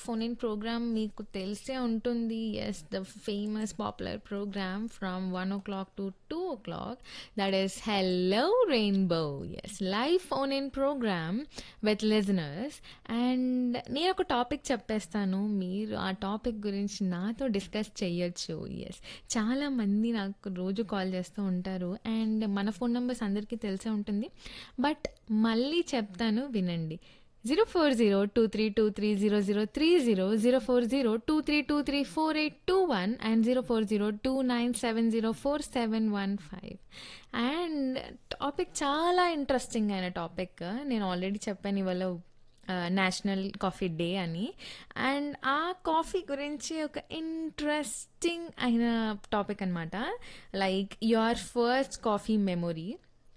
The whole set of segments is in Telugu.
ఫోన్ ఇన్ ప్రోగ్రామ్ మీకు తెలిసే ఉంటుంది yes the famous popular program from one o'clock to two o'clock that is hello rainbow yes live phone in program with listeners and నేను ఒక టాపిక్ చెప్పేస్తాను మీరు ఆ టాపిక్ గురించి నాతో డిస్కస్ చేయొచ్చు ఎస్ చాలామంది నాకు రోజు కాల్ చేస్తూ ఉంటారు అండ్ మన ఫోన్ నెంబర్స్ అందరికీ తెలిసే ఉంటుంది బట్ మళ్ళీ చెప్తాను వినండి zero four zero two three two three zero zero three zero zero four zero two three two three four eight two one and zero four zero two nine seven zero four seven one five and topic చాలా ఇంట్రెస్టింగ్ అయిన టాపిక్ నేను ఆల్రెడీ చెప్పాను ఇవాళ నేషనల్ కాఫీ డే అని అండ్ ఆ కాఫీ గురించి ఒక ఇంట్రెస్టింగ్ అయిన టాపిక్ అనమాట like your first coffee memory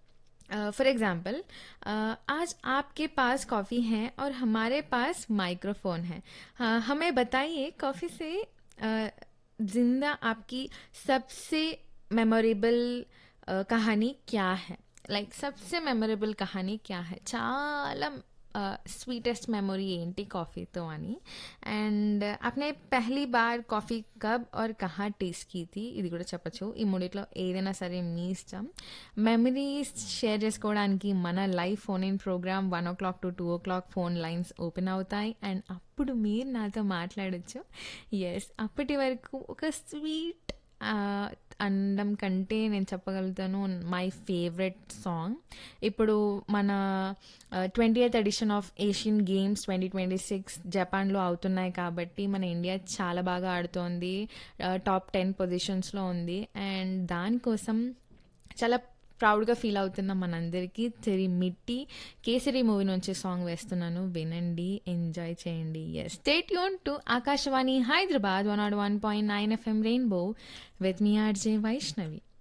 for example आज आपके पास कॉफ़ी है और हमारे पास माइक्रोफोन है हाँ, हमें बताइए कॉफ़ी से अ, ज़िंदा आपकी सबसे मेमोरेबल कहानी क्या है लाइक सबसे मेमोरेबल कहानी क्या है చాలా स्वीटेस्ट मेमोरी ఏంటి కాఫీతో అని అండ్ आपने पहली बार कॉफ़ी कब और कहाँ टेस्ट की थी ఇది కూడా చెప్పచ్చు ఈ మూడిట్లో ఏదైనా సరే మీ ఇష్టం మెమరీస్ షేర్ చేసుకోవడానికి మన live phone in program one o'clock to two o'clock phone lines open అవుతాయి అండ్ అప్పుడు మీరు నాతో మాట్లాడచ్చు ఎస్ అప్పటి వరకు ఒక స్వీట్ అనడం కంటే నేను చెప్పగలుగుతాను మై ఫేవరెట్ సాంగ్ ఇప్పుడు మన twenty eighth edition of Asian games twenty twenty six జపాన్లో అవుతున్నాయి కాబట్టి మన ఇండియా చాలా బాగా ఆడుతోంది టాప్ టెన్ పొజిషన్స్లో ఉంది అండ్ దానికోసం చాలా ప్రౌడ్గా ఫీల్ అవుతున్న మనందరికీ తెరి మిట్టి కేసరి మూవీ నుంచి సాంగ్ వేస్తున్నాను వినండి ఎంజాయ్ చేయండి yes stay tuned to Akashvani Hyderabad one naught one point nine F M rainbow with me R J Vaishnavi